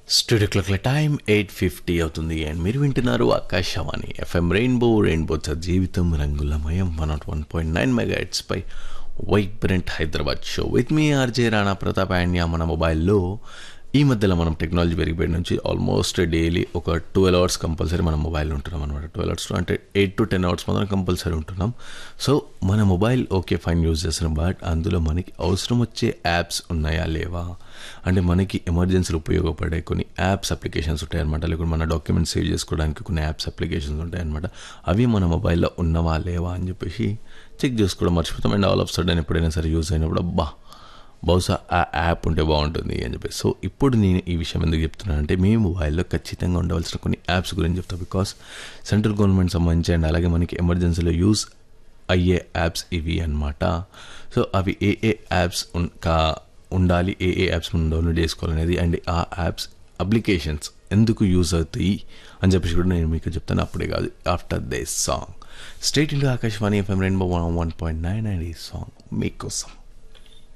studio క్లాక్ల time eight fifty అవుతుంది and మీరు వింటున్నారు ఆకాశవాణి ఎఫ్ఎం రెయిన్బో రెయిన్బో జీవితం రంగులమయం one nought one point nine mega పై vibrant Hyderabad show with me RJ Rana Pratap and మన మొబైల్లో ఈ మధ్యలో మనం టెక్నాలజీ పెరిగిపోయిన నుంచి ఆల్మోస్ట్ డైలీ ఒక ట్వెల్వ్ అవర్స్ కంపల్సరీ మన మొబైల్ ఉంటున్నాం అనమాట ట్వెల్వ్ అవర్స్ అంటే ఎయిట్ టు టెన్ అవర్స్ మాత్రం కంపల్సరీ ఉంటున్నాం సో మన మొబైల్ ఓకే ఫైన్ యూజ్ చేస్తున్నాం బట్ అందులో మనకి అవసరం వచ్చే యాప్స్ ఉన్నాయా లేవా అంటే మనకి ఎమర్జెన్సీలు ఉపయోగపడే కొన్ని యాప్స్ అప్లికేషన్స్ ఉంటాయన్నమాట లేకుంటే మన డాక్యుమెంట్స్ సేవ్ చేసుకోవడానికి కొన్ని యాప్స్ అప్లికేషన్స్ ఉంటాయన్నమాట అవి మన మొబైల్లో ఉన్నవా లేవా అని చెప్పేసి చెక్ చేసుకోవడం మర్చిపోతాం అండ్ ఆల్ ఆఫ్ సడన్ ఎప్పుడైనా సరే యూజ్ అయినప్పుడు అబ్బా బహుశా ఆ యాప్ ఉంటే బాగుంటుంది అని చెప్పి సో ఇప్పుడు నేను ఈ విషయం ఎందుకు చెప్తున్నాను అంటే మీ మొబైల్లో ఖచ్చితంగా ఉండవలసిన కొన్ని యాప్స్ గురించి చెప్తాను బికాస్ సెంట్రల్ గవర్నమెంట్ సంబంధించి అండ్ అలాగే మనకి ఎమర్జెన్సీలో యూజ్ అయ్యే యాప్స్ ఇవి అనమాట సో అవి ఏ ఏ యాప్స్ కా ఉండాలి ఏ ఏ యాప్స్ మనం డౌన్లోడ్ చేసుకోవాలనేది అండ్ ఆ యాప్స్ అప్లికేషన్స్ ఎందుకు యూజ్ అవుతాయి అని చెప్పేసి కూడా నేను మీకు చెప్తాను అప్పుడే కాదు after this song stay tuned into Akashvani FM rainbow one one point nine and ఈ సాంగ్ మీకోసం